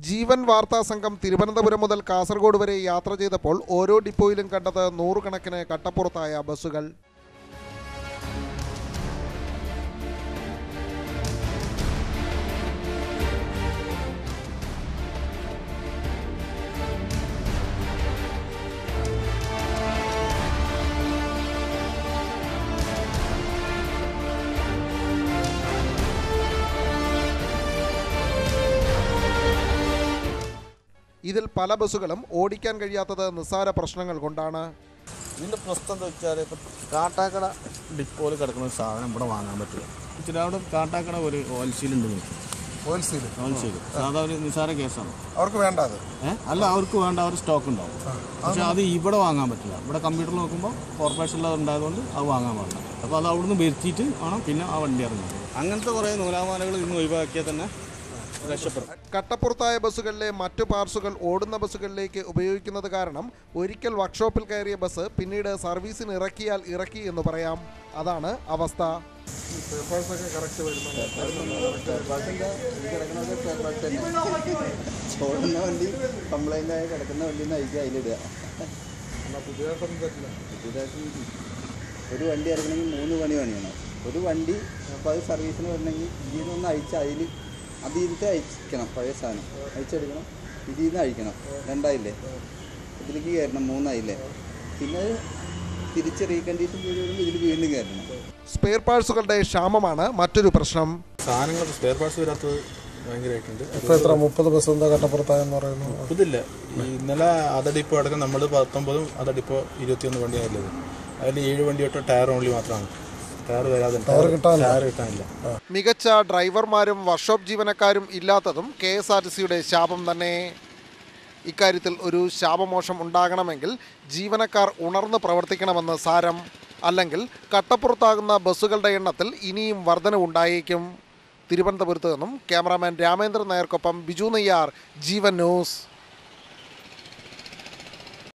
ജീവൻ വാർത്താ സംഘം തിരുവനന്തപുരം മുതൽ കാസർഗോഡ് വരെ യാത്ര ചെയ്തപ്പോൾ ഓരോ ഡിപ്പോയിലും കണ്ടത് നൂറുകണക്കിന് കട്ടപ്പുറത്തായ ബസ്സുകൾ ഇതിൽ പല ബസ്സുകളും ഓടിക്കാൻ കഴിയാത്തത് നിസ്സാര പ്രശ്നങ്ങൾ കൊണ്ടാണ് ഇതിൻ്റെ പ്രശ്നം എന്താ വെച്ചാൽ ഇപ്പം കാട്ടാക്കട ഡിപ്പോയിൽ കിടക്കുന്ന ഒരു സാധനം ഇവിടെ വാങ്ങാൻ പറ്റില്ല ഇച്ചിരി അവിടെ കാട്ടാക്കട ഒരു ഹോൾസെയിലുണ്ട് ഹോൾസെയിൽ ഹോൾസെയിൽ സാധാ ഒരു നിസ്സാര കേസാണ് അവർക്ക് വേണ്ട അത് ഏഹ് അല്ല അവർക്ക് വേണ്ട അവർ സ്റ്റോക്ക് ഉണ്ടാവും പക്ഷെ അത് ഇവിടെ വാങ്ങാൻ പറ്റില്ല ഇവിടെ കമ്പ്യൂട്ടറിൽ നോക്കുമ്പോൾ കോർപ്പറേഷനിൽ അത് ഉണ്ടായതുകൊണ്ട് അത് വാങ്ങാൻ പാടില്ല അപ്പോൾ അത് അവിടുന്ന് വരുത്തിയിട്ട് വേണം പിന്നെ ആ വണ്ടി ഇറങ്ങുന്നത് അങ്ങനത്തെ കുറേ നൂലാമാലകൾ ഇന്ന് ഒഴിവാക്കിയാൽ തന്നെ രക്ഷപ്പെടും കട്ടപ്പുറത്തായ ബസ്സുകളിലെ മറ്റു പാർട്സുകൾ ഓടുന്ന ബസ്സുകളിലേക്ക് ഉപയോഗിക്കുന്നത് കാരണം ഒരിക്കൽ വർക്ക്ഷോപ്പിൽ കയറിയ ബസ് പിന്നീട് സർവീസിന് ഇറക്കിയാൽ ഇറക്കി എന്ന് പറയാം അതാണ് അവസ്ഥ പേപ്പേഴ്സൊക്കെ കറക്റ്റ് ചോടുന്ന വണ്ടി കംപ്ലൈൻ്റ് ആയി കിടക്കുന്ന വണ്ടി നയിക്കുക അതിലിടുക പുതിയതായിട്ടൊന്നും പറ്റില്ല പുതിയതായിട്ട് ഒരു വണ്ടി ഇറങ്ങണമെങ്കിൽ മൂന്ന് പണി പണിയണം ഒരു വണ്ടി അപ്പോൾ അത് സർവീസിന് വരണമെങ്കിൽ ഇതിൽ നിന്ന് അയച്ച് അതിൽ അതിലത്തെ അയക്കണം പഴയ സാധനം അയച്ചെടുക്കണം ഇതിൽ നിന്ന് അയക്കണം രണ്ടായില്ലേ ഇതിലേക്ക് കയറണം മൂന്നായില്ലേ പിന്നെ അത് തിരിച്ച് റീകണ്ടീഷൻ ചെയ്ത് വരുമ്പോൾ ഇതിൽ വീണ്ടും കയറണം സ്പെയർ പാർട്സുകളുടെ ക്ഷാമമാണ് മറ്റൊരു പ്രശ്നം സാധനങ്ങളൊക്കെ സ്പെയർ പാർട്സ് വരാത്തത് ഭയങ്കരമായിട്ടുണ്ട് ഇപ്പോൾ എത്ര മുപ്പത് ബസ് എന്താ കട്ടപ്പുറത്തായെന്ന് പറയുന്നു ഇതില്ല ഈ ഇന്നലെ അത ഡിപ്പോ അടക്കം നമ്മൾ പത്തൊമ്പതും അത ഡിപ്പോ ഇരുപത്തിയൊന്ന് വണ്ടിയായുള്ളത് അതിൽ ഏഴ് വണ്ടി തൊട്ട് ടയർ ഓൺലി മാത്രമാണ് ടയർ വരാതെ ടയർ കിട്ടാനില്ല. ടയർ കിട്ടാനില്ല മികച്ച ഡ്രൈവർമാരും വർക്ക്ഷോപ്പ് ജീവനക്കാരും ഇല്ലാത്തതും കെ എസ് ആർ ടി സിയുടെ ശാപം തന്നെ ഇക്കാര്യത്തിൽ ഒരു ശാപമോഷം ഉണ്ടാകണമെങ്കിൽ ജീവനക്കാർ ഉണർന്ന് പ്രവർത്തിക്കണമെന്ന് സാരം അല്ലെങ്കിൽ കട്ടപ്പുറത്താകുന്ന ബസ്സുകളുടെ എണ്ണത്തിൽ ഇനിയും വർധനവുണ്ടായേക്കും തിരുവനന്തപുരത്ത് നിന്നും ക്യാമറാമാൻ രാമേന്ദ്രൻ നായർക്കൊപ്പം ബിജു നെയ്യാർ ജീവൻ ന്യൂസ്